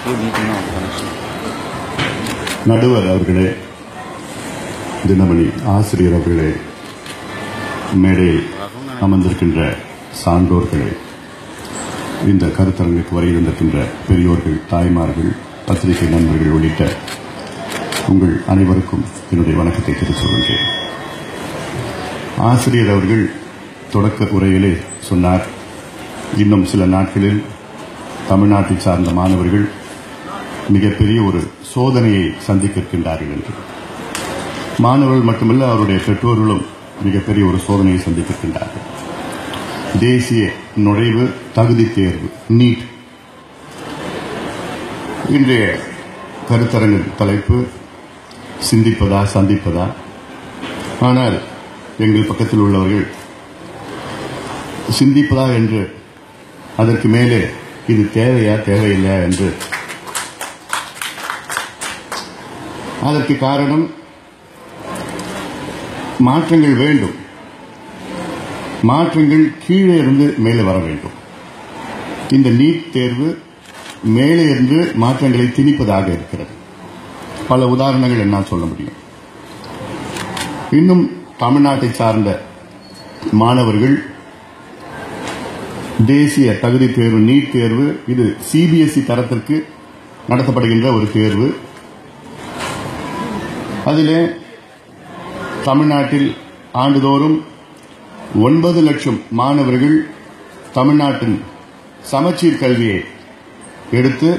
two டீட்டெயிலும் connection நடுவர் அவர்களே தினமணி ஆசிரியர் அவர்களே மேடையில் அமர்ந்திருக்கின்ற சான்றோர்களே இந்த கருத்தரங்குக்கு வருகின்றிருக்கின்ற பெரியோர்கள் தாய்மார்கள் பத்திரிகை நண்பர்கள் உள்ளிட்ட உங்கள் அனைவருக்கும் என்னுடைய வணக்கத்தை தெரிவித்துக் கொள்கின்றேன் ஆசிரியர் அவர்கள் தொடக்க உரையிலே சொன்னார் இன்னும் சில நாட்களில் தமிழ்நாட்டை சார்ந்த மாணவர்கள் மிகப்பெரிய ஒரு சோதனையை சந்திக்க இருக்கின்றார்கள் என்று மாணவர்கள் மட்டுமல்ல அவருடைய பெற்றோர்களும் மிகப்பெரிய ஒரு சோதனையை சந்திக்க இருக்கின்றார்கள் தேசிய நுழைவு தகுதி தேர்வு நீட் இன்றைய கருத்தரங்கின் தலைப்பு சிந்திப்பதா சந்திப்பதா ஆனால் எங்கள் பக்கத்தில் உள்ளவர்கள் சிந்திப்பதா என்று அதற்கு மேலே இது தேவையா தேவையில்லையா என்று அதற்கு காரணம் மாற்றங்கள் வேண்டும் மாற்றங்கள் கீழே இருந்து மேலே வர வேண்டும் இந்த நீட் தேர்வு மேலே இருந்து மாற்றங்களை திணிப்பதாக இருக்கிறது பல உதாரணங்கள் என்னால் சொல்ல முடியும் இன்னும் தமிழ்நாட்டை சார்ந்த மாணவர்கள் தேசிய தகுதி தேர்வு நீட் தேர்வு இது சிபிஎஸ்இ தரத்திற்கு நடத்தப்படுகின்ற ஒரு தேர்வு அதிலே தமிழ்நாட்டில் ஆண்டுதோறும் ஒன்பது லட்சம் மாணவர்கள் தமிழ்நாட்டின் சமச்சீர் கல்வியை எடுத்து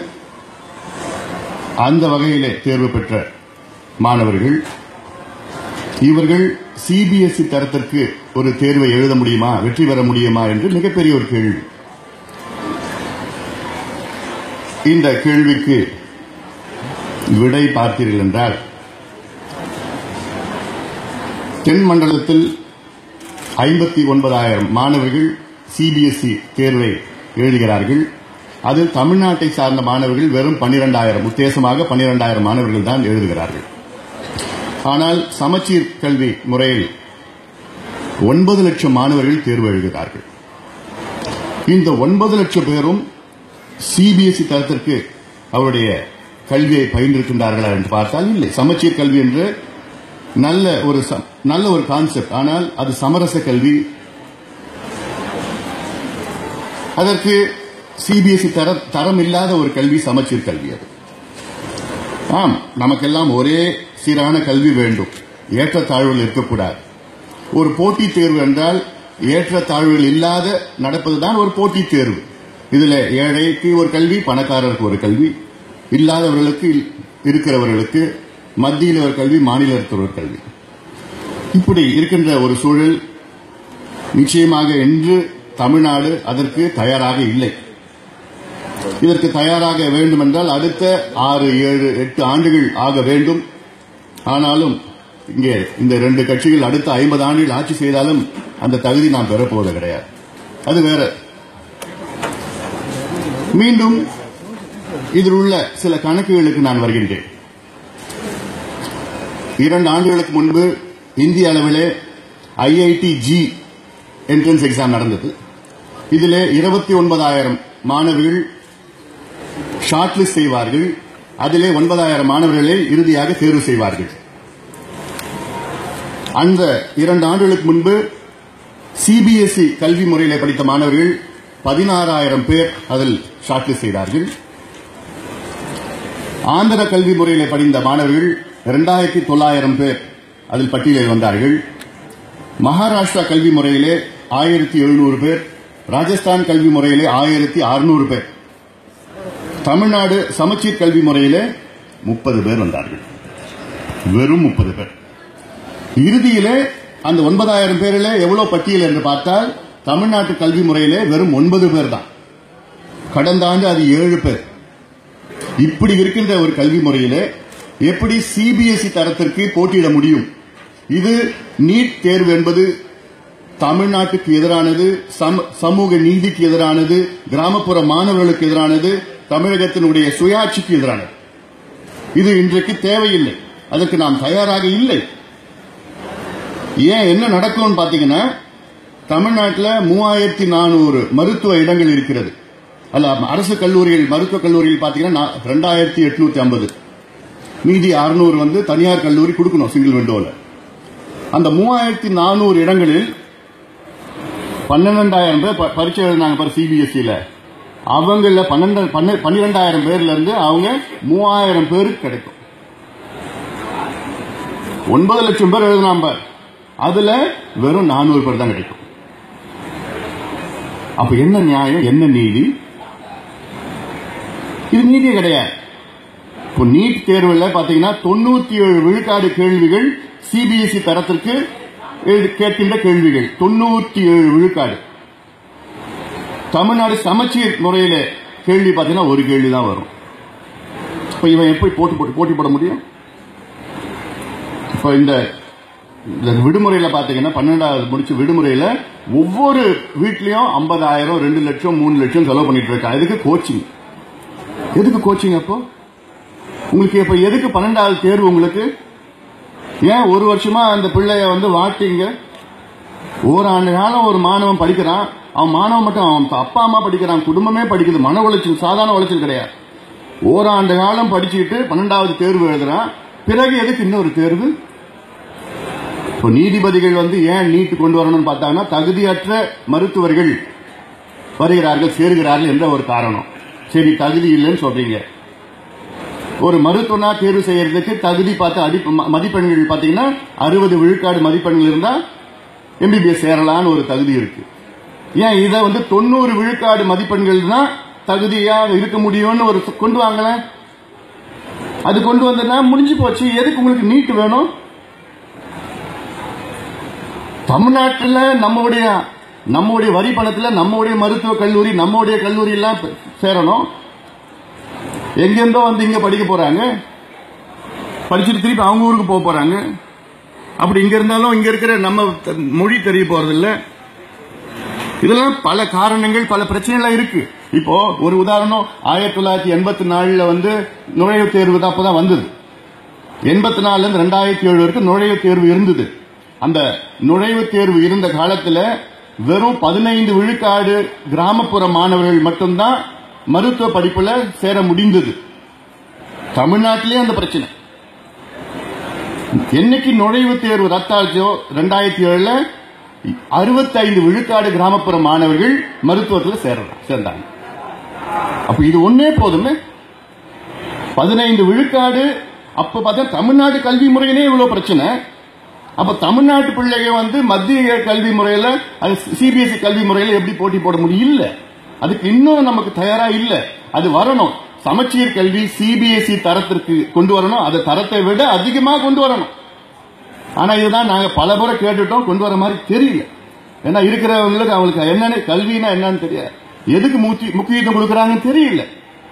அந்த வகையிலே தேர்வு பெற்ற மாணவர்கள் இவர்கள் சிபிஎஸ்இ தரத்திற்கு ஒரு தேர்வை எழுத முடியுமா வெற்றி பெற முடியுமா என்று மிகப்பெரிய ஒரு கேள்வி இந்த கேள்விக்கு விடை பார்த்தீர்கள் என்றால் தென் மண்டலத்தில் ஐம்பத்தி ஒன்பதாயிரம் மாணவர்கள் சிபிஎஸ்இ தேர்வை எழுதுகிறார்கள் அதில் தமிழ்நாட்டை சார்ந்த மாணவர்கள் வெறும் பன்னிரெண்டாயிரம் உத்தேசமாக பன்னிரெண்டாயிரம் மாணவர்கள் தான் எழுதுகிறார்கள் ஆனால் சமச்சீர் கல்வி முறையில் ஒன்பது லட்சம் மாணவர்கள் தேர்வு எழுதுகிறார்கள் இந்த ஒன்பது லட்சம் பேரும் சிபிஎஸ்இ தரத்திற்கு அவருடைய கல்வியை பயின்றிருக்கின்றார்களா என்று பார்த்தால் இல்லை சமச்சீர் கல்வி என்று நல்ல ஒரு ச- நல்ல ஒரு கான்செப்ட் ஆனால் அது சமரச கல்வி அதற்கு சிபிஎஸ்இ தர தரம் இல்லாத ஒரு கல்வி சமச்சீர் கல்வி அது ஆம் நமக்கெல்லாம் ஒரே சீரான கல்வி வேண்டும் ஏற்றத்தாழ்வுகள் இருக்கக்கூடாது ஒரு போட்டித் தேர்வு என்றால் ஏற்றத்தாழ்வுகள் இல்லாத நடப்பதுதான் ஒரு போட்டித் தேர்வு இதுல ஏழைக்கு ஒரு கல்வி பணக்காரருக்கு ஒரு கல்வி இல்லாதவர்களுக்கு இல்- இருக்கிறவர்களுக்கு மத்தியில் ஒரு கல்வி மாநிலத்தில் ஒரு கல்வி இப்படி இருக்கின்ற ஒரு சூழல் நிச்சயமாக இன்று தமிழ்நாடு அதற்கு தயாராக இல்லை இதற்கு தயாராக வேண்டும் என்றால் அடுத்த ஆறு ஏழு எட்டு ஆண்டுகள் ஆக வேண்டும் ஆனாலும் இங்கே இந்த ரெண்டு கட்சிகள் அடுத்த ஐம்பது ஆண்டுகள் ஆட்சி செய்தாலும் அந்த தகுதி நாம் பெறப்போவது கிடையாது அது வேற மீண்டும் இதில் உள்ள சில கணக்குகளுக்கு நான் வருகின்றேன் இரண்டு ஆண்டுகளுக்கு முன்பு இந்திய அளவிலே ஐஐடி ஜி என்ட்ரன்ஸ் எக்ஸாம் நடந்தது இதிலே இருபத்தி ஒன்பதாயிரம் மாணவர்கள் ஷார்ட் லிஸ்ட் செய்வார்கள் அதிலே ஒன்பதாயிரம் மாணவர்களை இறுதியாக தேர்வு செய்வார்கள் அந்த இரண்டு ஆண்டுகளுக்கு முன்பு சிபிஎஸ்இ கல்வி முறையில படித்த மாணவர்கள் பதினாறாயிரம் பேர் அதில் ஷார்ட் லிஸ்ட் செய்தார்கள் ஆந்திர கல்வி முறையில படித்த மாணவர்கள் இரண்டாயிரத்தி தொள்ளாயிரம் பேர் அதில் பட்டியலில் வந்தார்கள் மகாராஷ்டிரா கல்வி முறையிலே ஆயிரத்தி எழுநூறு பேர் ராஜஸ்தான் கல்வி முறையிலே ஆயிரத்தி அறுநூறு பேர் தமிழ்நாடு சமச்சீர் கல்வி முறையிலே முப்பது பேர் வந்தார்கள் வெறும் முப்பது பேர் இறுதியிலே அந்த ஒன்பதாயிரம் பேரிலே எவ்வளவு பட்டியல் என்று பார்த்தால் தமிழ்நாட்டு கல்வி முறையிலே வெறும் ஒன்பது பேர் தான் கடந்த ஆண்டு அது ஏழு பேர் இப்படி இருக்கின்ற ஒரு கல்வி முறையிலே எப்படி சிபிஎஸ்இ தரத்திற்கு போட்டியிட முடியும் இது நீட் தேர்வு என்பது தமிழ்நாட்டுக்கு எதிரானது சம- சமூக நீதிக்கு எதிரானது கிராமப்புற மாணவர்களுக்கு எதிரானது தமிழகத்தினுடைய சுயாட்சிக்கு எதிரானது இது இன்றைக்கு தேவையில்லை அதற்கு நாம் தயாராக இல்லை ஏன் என்ன நடக்கும்னு பாத்தீங்கன்னா தமிழ்நாட்டில் மூவாயிரத்தி நானூறு மருத்துவ இடங்கள் இருக்கிறது அல்ல அரசு கல்லூரிகள் மருத்துவக் கல்லூரியில் பாத்தீங்கன்னா ரெண்டாயிரத்தி எட்நூத்தி ஐம்பது மீதி அறுநூறு வந்து தனியார் கல்லூரி கொடுக்கணும் சிங்கிள் விண்டோல அந்த மூவாயிரத்தி நானூறு இடங்களில் பன்னிரெண்டாயிரம் பேர் ப- பரீட்சை எழுதினாங்க பாரு சிபிஎஸ்சியில அவங்கள பன்னெண்டு பன்ன- பன்னிரெண்டாயிரம் பேர்ல இருந்து அவங்க மூவாயிரம் பேருக்கு கிடைக்கும் ஒன்பது லட்சம் பேர் எழுதினாம் பார் அதுல வெறும் நானூறு பேர் தான் கிடைக்கும் அப்ப என்ன நியாயம் என்ன நீதி இது நீதியே கிடையாது இப்போ நீட் தேர்வில் பாத்தீங்கன்னா தொண்ணூத்தி ஏழு விழுக்காடு கேள்விகள் சிபிஎஸ்இ தரத்திற்கு எழு- கேட்கின்ற கேள்விகள் தொண்ணூத்தி ஏழு விழுக்காடு தமிழ்நாடு சமச்சீர் முறையில கேள்வி பாத்தீங்கன்னா ஒரு கேள்வி தான் வரும் இப்ப இவன் எப்படி போட்டி போட்டு போட்டி போட முடியும் இப்ப இந்த இந்த விடுமுறையில பாத்தீங்கன்னா பன்னெண்டாவது முடிச்ச விடுமுறையில ஒவ்வொரு வீட்லயும் ஐம்பதாயிரம் ரெண்டு லட்சம் மூணு லட்சம் செலவு பண்ணிட்டு இருக்கா இதுக்கு கோச்சிங் எதுக்கு கோச்சிங் அப்போ உங்களுக்கு இப்ப எதுக்கு பன்னெண்டாவது தேர்வு உங்களுக்கு ஏன் ஒரு வருஷமா அந்த பிள்ளைய வந்து வாட்டிங்க ஓராண்டு காலம் ஒரு மாணவன் படிக்கிறான் அவன் மாணவன் மட்டும் அவன் அப்பா அம்மா படிக்கிறான் குடும்பமே படிக்குது மன உளைச்சல் சாதாரண உளைச்சல் கிடையாது ஓராண்டு காலம் படிச்சுக்கிட்டு பன்னெண்டாவது தேர்வு எழுதுறான் பிறகு எதுக்கு இன்னொரு தேர்வு இப்போ நீதிபதிகள் வந்து ஏன் நீட் கொண்டு வரணும்னு பார்த்தாங்கன்னா தகுதியற்ற மருத்துவர்கள் வருகிறார்கள் சேருகிறார்கள் என்ற ஒரு காரணம் சரி தகுதி இல்லைன்னு சொல்றீங்க ஒரு மருத்துவனா தேர்வு செய்யறதுக்கு தகுதி பார்த்து அடி ம- மதிப்பெண்கள் பார்த்தீங்கன்னா அறுபது விழுக்காடு மதிப்பெண்கள் இருந்தா எம்பிபிஎஸ் சேரலான்னு ஒரு தகுதி இருக்கு ஏன் இதை வந்து தொண்ணூறு விழுக்காடு மதிப்பெண்கள் தான் தகுதியா இருக்க முடியும்னு ஒரு ச- கொண்டு வாங்கல அது கொண்டு வந்ததுன்னா முடிஞ்சு போச்சு எதுக்கு உங்களுக்கு நீட் வேணும் தமிழ்நாட்டில் நம்முடைய நம்முடைய வரி பணத்துல நம்முடைய மருத்துவ கல்லூரி நம்முடைய கல்லூரி எல்லாம் ப- சேரணும் எங்கெந்தோ வந்து இங்க படிக்க போறாங்க படிச்சுட்டு திருப்பி அவங்க ஊருக்கு போக போறாங்க அப்படி இங்க இருந்தாலும் இங்க இருக்கிற நம்ம த- மொழி தெரிய போறது இல்ல இதெல்லாம் பல காரணங்கள் பல பிரச்சனைகள் இருக்கு இப்போ ஒரு உதாரணம் ஆயிரத்தி தொள்ளாயிரத்தி எண்பத்தி நாலுல வந்து நுழைவுத் தேர்வு தான் அப்பதான் வந்தது எண்பத்தி நாலுல இருந்து ரெண்டாயிரத்தி ஏழு வரைக்கும் நுழைவுத் தேர்வு இருந்தது அந்த நுழைவுத் தேர்வு இருந்த காலத்துல வெறும் பதினைந்து விழுக்காடு கிராமப்புற மாணவர்கள் மட்டும்தான் மருத்துவ படிப்புல சேர முடிந்தது தமிழ்நாட்டிலேயே அந்த பிரச்சனை என்னைக்கு நுழைவுத் தேர்வு ரத்தாச்சோ ரெண்டாயிரத்தி ஏழுல அறுபத்தைந்து விழுக்காடு கிராமப்புற மாணவர்கள் மருத்துவத்தில் சேரலாம் சேர்ந்தாங்க அப்ப இது ஒன்னே போதுமே பதினைந்து விழுக்காடு அப்ப பார்த்தா தமிழ்நாடு கல்வி முறையிலே இவ்வளவு பிரச்சனை அப்ப தமிழ்நாட்டு பிள்ளைங்க வந்து மத்திய கல்வி முறையில அது சிபிஎஸ்இ கல்வி முறையில எப்படி போட்டி போட முடியும் இல்ல அதுக்கு இன்னும் நமக்கு தயாரா இல்ல அது வரணும் சமச்சீர் கல்வி சிபிஎஸ்இ தரத்திற்கு கொண்டு வரணும் அது தரத்தை விட அதிகமா கொண்டு வரணும் ஆனா இதுதான் நாங்க பல முறை கேட்டுட்டோம் கொண்டு வர மாதிரி தெரியல ஏன்னா இருக்கிறவங்களுக்கு அவங்களுக்கு என்னன்னு கல்வினா என்னன்னு தெரியாது எதுக்கு முக்கிய- முக்கியத்துவம் கொடுக்கறாங்கன்னு தெரியல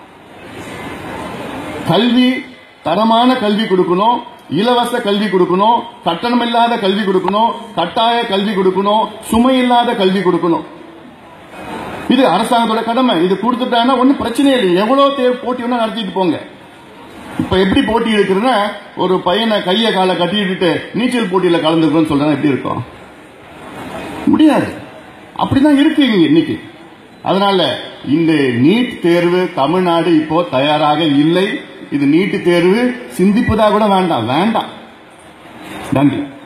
கல்வி தரமான கல்வி கொடுக்கணும் இலவச கல்வி கொடுக்கணும் கட்டணம் இல்லாத கல்வி கொடுக்கணும் கட்டாய கல்வி கொடுக்கணும் சுமை இல்லாத கல்வி கொடுக்கணும் இது அரசாங்கத்தோட கடமை இது கொடுத்துட்டாங்கன்னா ஒன்றும் பிரச்சனை இல்லை எவ்வளவு தேவை போட்டி வேணா நடத்திட்டு போங்க இப்ப எப்படி போட்டி இருக்குதுன்னா ஒரு பையனை கையை காலை கட்டிட்டு நீச்சல் போட்டியில கலந்துக்கணும்னு சொல்றா எப்படி இருக்கும் முடியாது அப்படிதான் இருக்கு இங்க இன்னைக்கு அதனால இந்த நீட் தேர்வு தமிழ்நாடு இப்போ தயாராக இல்லை இது நீட் தேர்வு சிந்திப்பதா கூட வேண்டாம் வேண்டாம் நன்றி